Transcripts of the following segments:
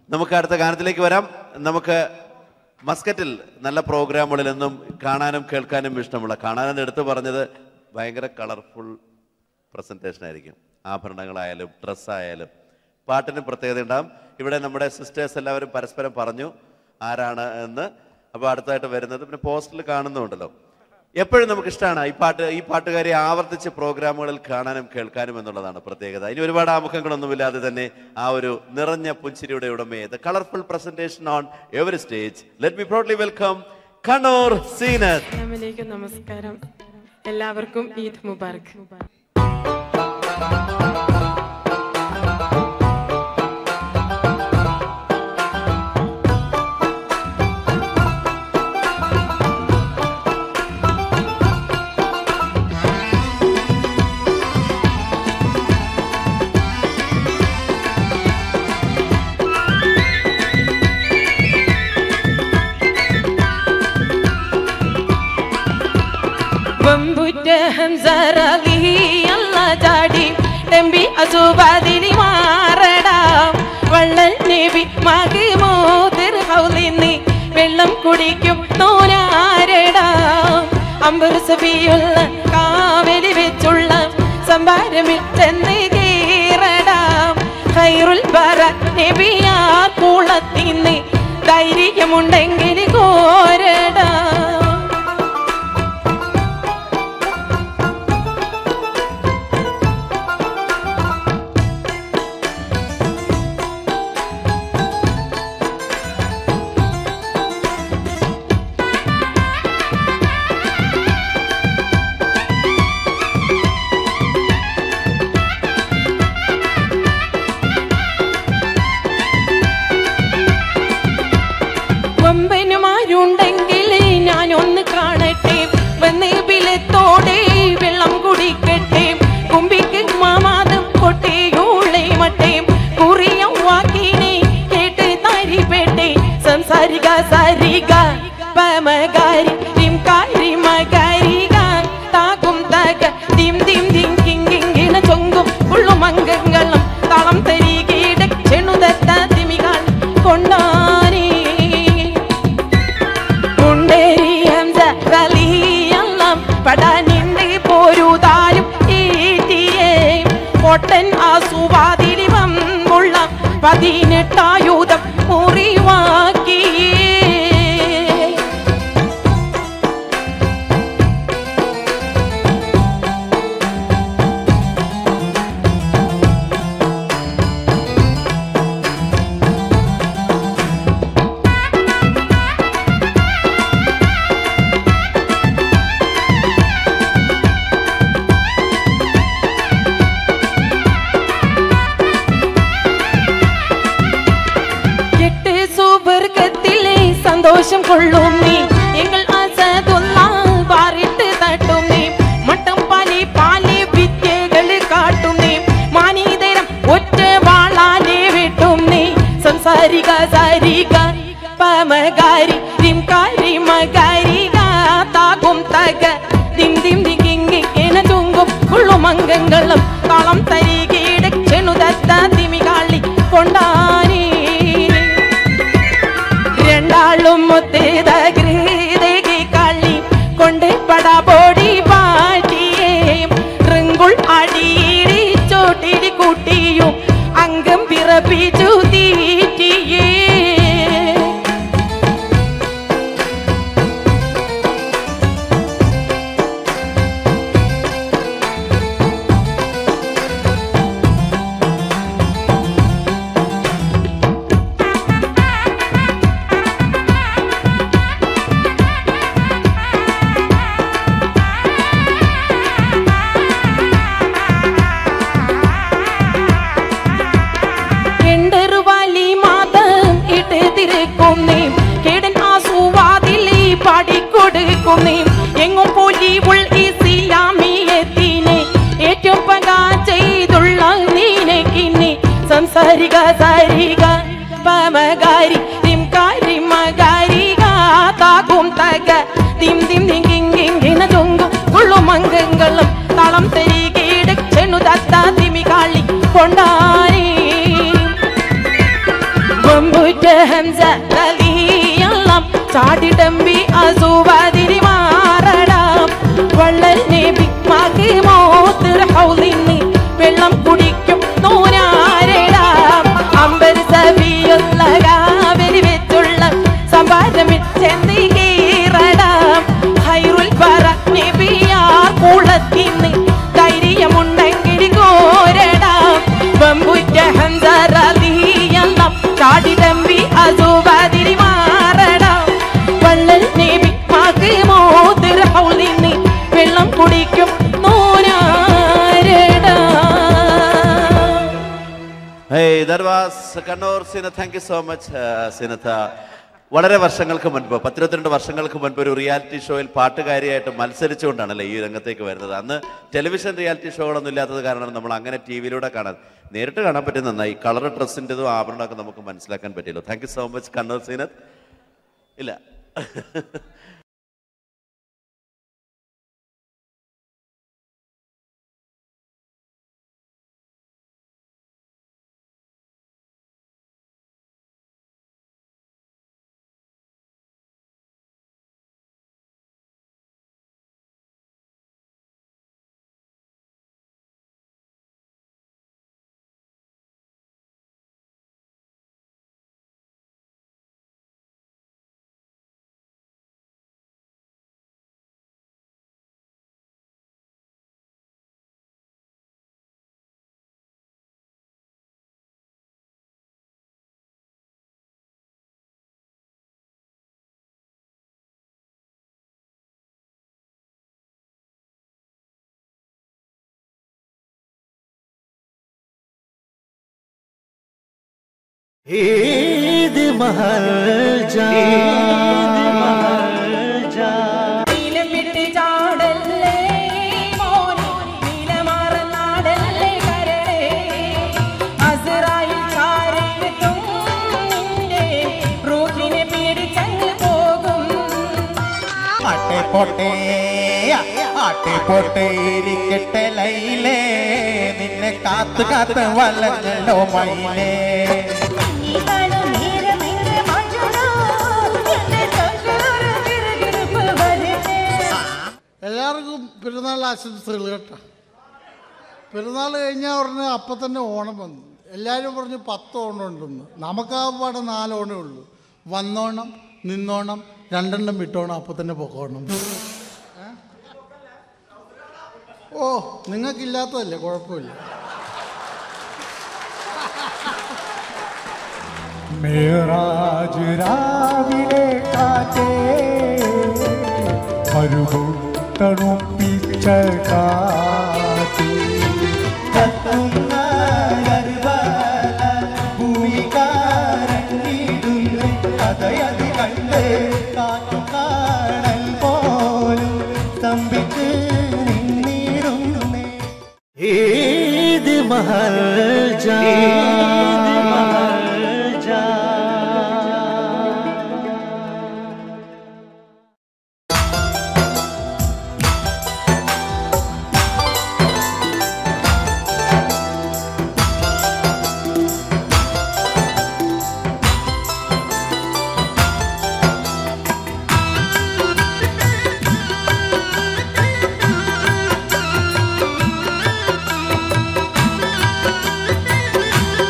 നമുക്ക് അടുത്ത ഗാനത്തിലേക്ക് വരാം നമുക്ക് മസ്കറ്റിൽ നല്ല പ്രോഗ്രാമുകളിൽ എന്നും കാണാനും കേൾക്കാനും ഇഷ്ടമുള്ള കാണാനെന്ന് എടുത്തു പറഞ്ഞത് ഭയങ്കര കളർഫുൾ പ്രസൻറ്റേഷൻ ആയിരിക്കും ആഭരണങ്ങളായാലും ഡ്രസ്സായാലും പാട്ടിന് പ്രത്യേകത ഉണ്ടാകും ഇവിടെ നമ്മുടെ സിസ്റ്റേഴ്സ് എല്ലാവരും പരസ്പരം പറഞ്ഞു ആരാണ് എന്ന് അപ്പോൾ അടുത്തായിട്ട് വരുന്നത് പിന്നെ പോസ്റ്ററിൽ കാണുന്നുണ്ടല്ലോ എപ്പോഴും നമുക്ക് ഇഷ്ടമാണ് ഈ പാട്ട് ഈ പാട്ടുകാരെ ആവർത്തിച്ച് പ്രോഗ്രാമുകളിൽ കാണാനും കേൾക്കാനും എന്നുള്ളതാണ് പ്രത്യേകത ഇനി ഒരുപാട് ആമുഖങ്ങളൊന്നുമില്ലാതെ തന്നെ ആ ഒരു നിറഞ്ഞ പുഞ്ചിരിയുടെ ഉടമയെ the colourful presentation on every stage let me proudly welcome Kannur Zeenath അസ്സലാമലൈക്കും നമസ്കാരം എല്ലാവർക്കും ഈദ് മുബാറക് ബമ്പുറ്റ ഹംസറലി അല്ല ചാടി ടെമ്പി അസുബാദിനി മാറടാം വള്ളൽ നബി മകിമോതിർ ഹൗലിന്നി വെള്ളം കുടിക്കും നോനാരടാം അമ്പർ സബിയുള്ള കാവലി വെച്ചുള്ള സംഭാരമിൽ ചെന്ന് കീറടാം ഖൈറുൽ ബറ നബിയാ കൂളത്തിന്ന് ധൈര്യമുണ്ടെങ്കിൽ കോരടാം വമ്പനുമാരുണ്ടെങ്കിൽ ഞാനൊന്ന് കാണട്ടെ വന്ന് ബിലത്തോടെ വെള്ളം കുടിക്കട്ടെ കുമ്പിക്ക് മാമാദം കൊട്ടേയോളെ മട്ടേം കുറിയ വാക്കിനെ കേട്ട് താരിപ്പെട്ടെ സംസാരിക സാരിക പമകാരി ടിം കാരി മകാരിക താകും തക ദിം ദിം ദിം കിങ്കിങ്ങിണ ചൊങ്കും ഉള്ളും അംഗങ്ങളും തളം തരികീട ചെണുതത്ത തിമികൾ കൊണ്ടാനേ മുണ്ടേരി ഹംസ വലിയെല്ലാം പടാനിണ്ട് പോരുതാലും ഈറ്റിയേ പൊട്ടൻ ആസുവാതിരി വമ്പുള്ള പതിനെട്ടായുധം മുറിവാക്കിയേ எட்டு சுவர்க்கத்திலே சந்தோஷம் கொள்ளும் நீ எங்கள் அசதுல்லால் பாரிட்டு தட்டும் நீ மட்டம் பாலி பாலி வித்தியைகள் காட்டும் நீ மானிதரம் ஒற்ற வாழாலே வெட்டும் நீ സംസാരിക സാരിക പമകാരി ദിംകാരി മകാരിക താകും തക ദിം ദിം ദിങ്ങിങ്ങി എന ചുങ്കും ഉള്ളും അംഗങ്ങളും താളം തരികീട ചെണുതത്ത തിമികാളി കൊണ്ടാനേ രണ്ടാളും ഒത്തേതകൃതകി കളി കൊണ്ട് പടപൊടി പാട്ടിയേ റിങ്കുൾ അടിയിടി ചോട്ടിടി കൂട്ടിയും അംഗം പിറപ്പിച്ചു തീറ്റിയേ എണ്ടറുവാലി മാതം ഇട്ട് തിരക്കും നീ കേടൻ ആസുവാതിലി പാടിക്കൊടുക്കും നീ എങ്ങും പോലി ഉൾ ഇസ്ലാമിയത്തിനെ ഏറ്റവും പകാ ചെയ്തുള്ള നീനക്കിന്നെ സംസാരിക സാരിക പമകാരി തിംകാരി മകാരിക താകും തക തിം തിം തിങ്കിങ്ങിന ചൊങ്കും ഉള്ളും അംഗങ്ങളും തളം തരികീട ചെണു തത്ത തിമികാളി കൊണ്ടാനേ വെമ്പുറ്റ ഹംസ റളിയല്ലാം ചാടിടമ്പി അസുവാതിരി മാറടാം വള്ളൽ നബി മാക്ക് മോത്തിർ ഹൗലിന്ന് വെള്ളം കുടിക്കും നൂനാരടാം അമ്പർ സബിയുള്ള കാവരി വെച്ചുള്ള സംഭാരമിൽ ചെന്തി കീറടാം ഹൈറുൽ പറ നബിയാർ കുളത്തിന്ന് ധൈര്യമുണ്ടെങ്കിൽ കോരടാം വെമ്പുറ്റ ഹംസ റളിയല്ലാം ചാടിടമ്പി അസുവാതിരി മാറടാം വള്ളൽ നബി മാക്ക് മോതിർ ഹൗലിന്ന് വെള്ളം കുടിക്കും നൂനാരടാം Hey, that was Kannur Sinatha. Thank you so much, uh, Sinatha. വളരെ വർഷങ്ങൾക്ക് മുൻപ് പത്തിരുപത്തിരണ്ട് വർഷങ്ങൾക്ക് മുൻപ് ഒരു റിയാലിറ്റി ഷോയിൽ പാട്ടുകാരിയായിട്ട് മത്സരിച്ചുകൊണ്ടാണല്ലേ ഈ രംഗത്തേക്ക് വരുന്നത് അന്ന് ടെലിവിഷൻ റിയാലിറ്റി ഷോകളൊന്നും ഇല്ലാത്തത് കാരണം നമ്മൾ അങ്ങനെ ടി വിയിലൂടെ കാണാൻ നേരിട്ട് കാണാൻ പറ്റും നന്നായി കളർ ഡ്രസ്സിൻ്റെതും ആഭരണമൊക്കെ നമുക്ക് മനസ്സിലാക്കാൻ പറ്റിയല്ലോ thank you so much Kannur Zeenath ഇല്ല ईद महल जा महल जा നീലമിട്ട് ചാടല്ലേ മോനെ, നീലമാറനാടല്ലേ കരളേ. അസ്രായേൽ ചാരത്തും നിന്റെ റൂഹിനെ പിടിച്ചങ്ങ് പോകും ആട്ടെ പോട്ടെ ആട്ടെ പോട്ടെ ഇരിക്കട്ടെ ലൈലേ നിന്നെ കാത്ത് കാത്ത് വലഞ്ഞല്ലോ മൈലേ എല്ലാവർക്കും പെരുന്നാൾ ആശംസകൾ കേട്ടോ പെരുന്നാൾ കഴിഞ്ഞാൽ ഉടനെ അപ്പം തന്നെ ഓണം വന്നു എല്ലാവരും പറഞ്ഞു പത്ത് ഓണം ഉണ്ടെന്ന് നമുക്കാകപ്പാടെ നാല് ഓണേ ഉള്ളൂ വന്നോണം നിന്നോണം രണ്ടെണ്ണം വിട്ടോണം അപ്പം തന്നെ പൊക്കോണം ഏ? ഓ നിങ്ങൾക്കില്ലാത്തതല്ലേ കുഴപ്പമില്ല മേറാജ് രാവിലെ കാറ്റേ മരുഭൂ തണുപ്പിച്ച കാറ്റേ കത്തുന്ന ഗർഭല ഭൂമികാരങ്ങിടുന്നു കഥയതി കണ്ട് കാറ്റു കാണൽ പോലും സ്തംഭിച്ച് നിന്നിടുന്നേ ഈദ് മഹൽ ജാ മഹൽ ജാ ും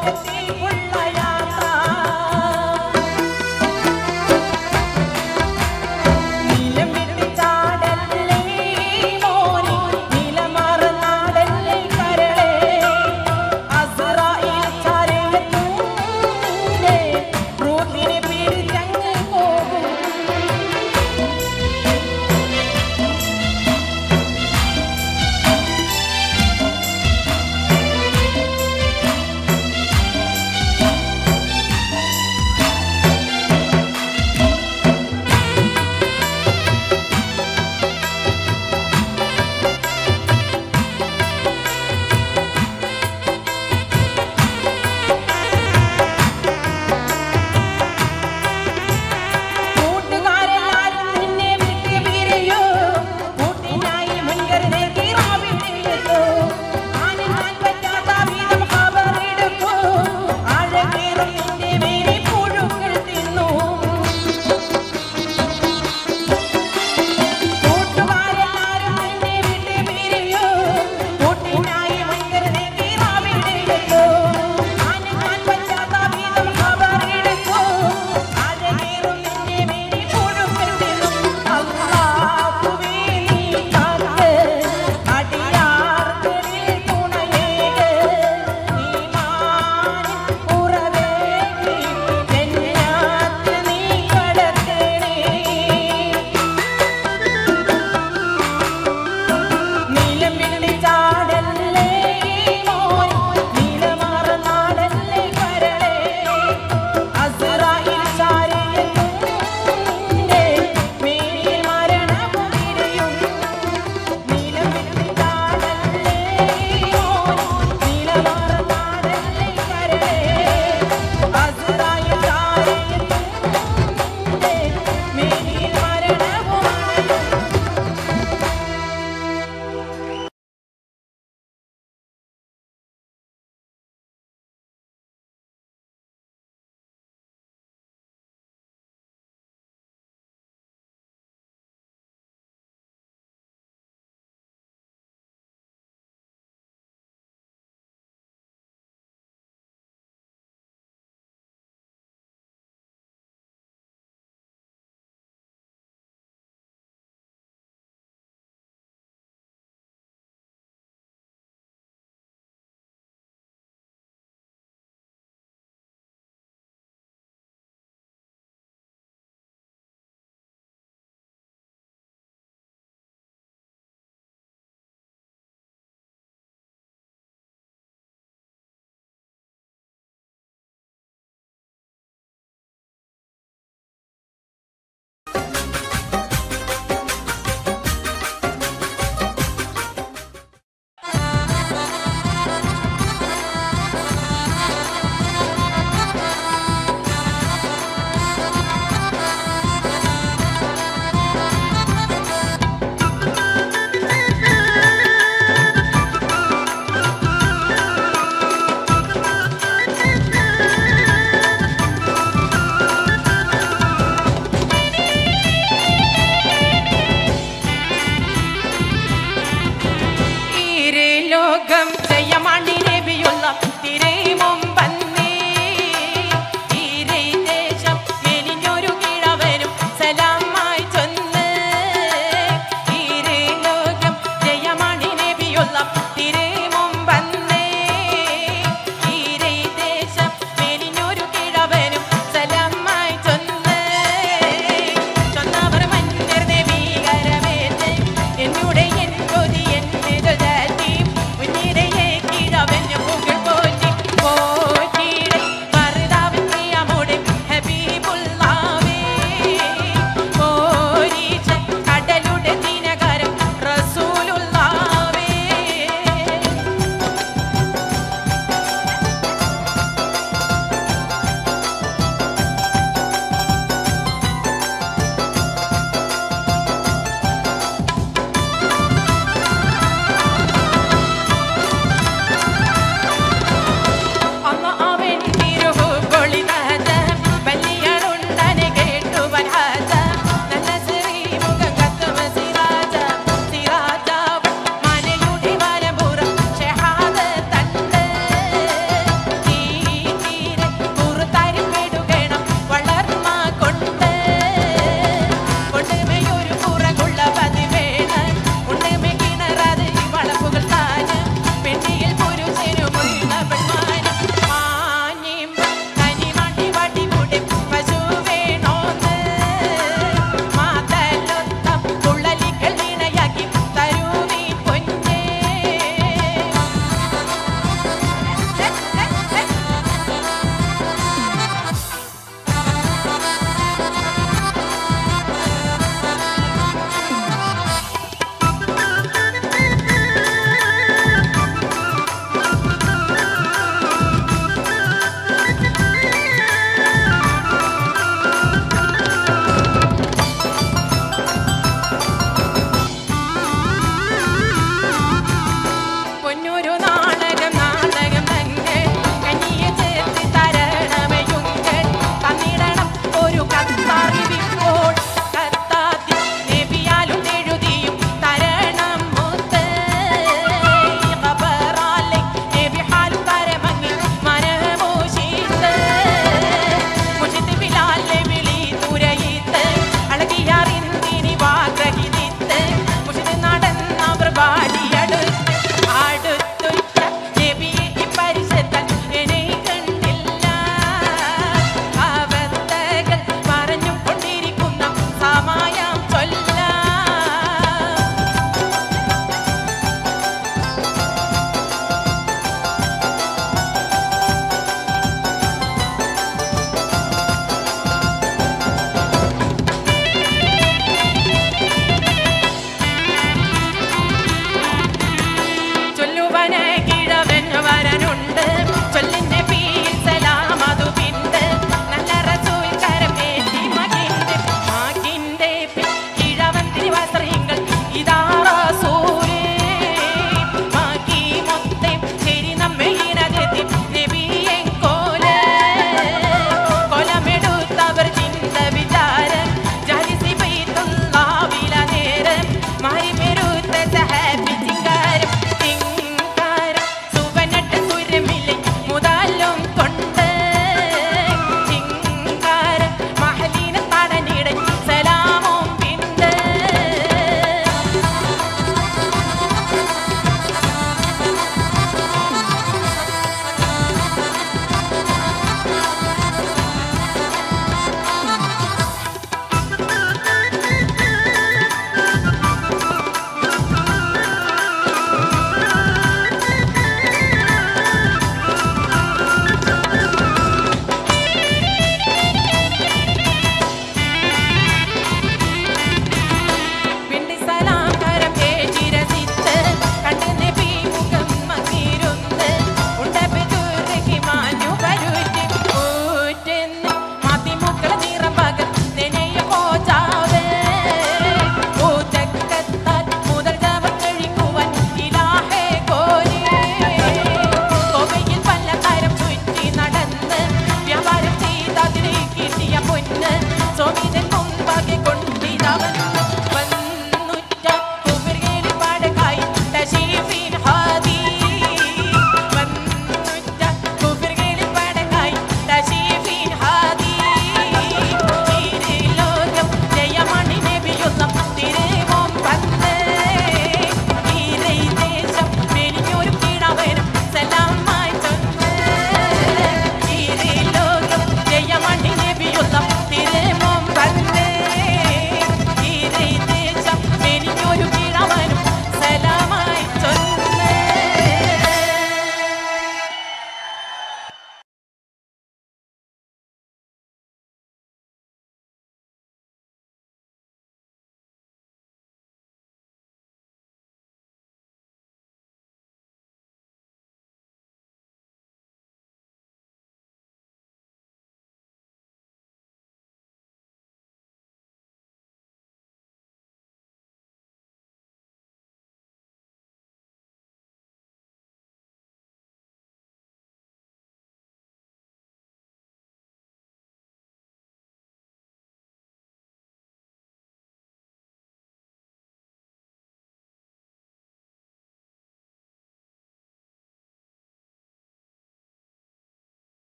സ്വർഗത്തിലേക്കുള്ള യാത്ര നീലം വിട്ട് ചാടല്ലേ മോനെ നീലമറന്നാടല്ലേ കരളേ അസ്രായേൽ ചാരയത്തൂടെ റൂഹിനെ പിടിച്ചങ്ങ് പോകും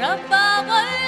റബ്ബാവൽ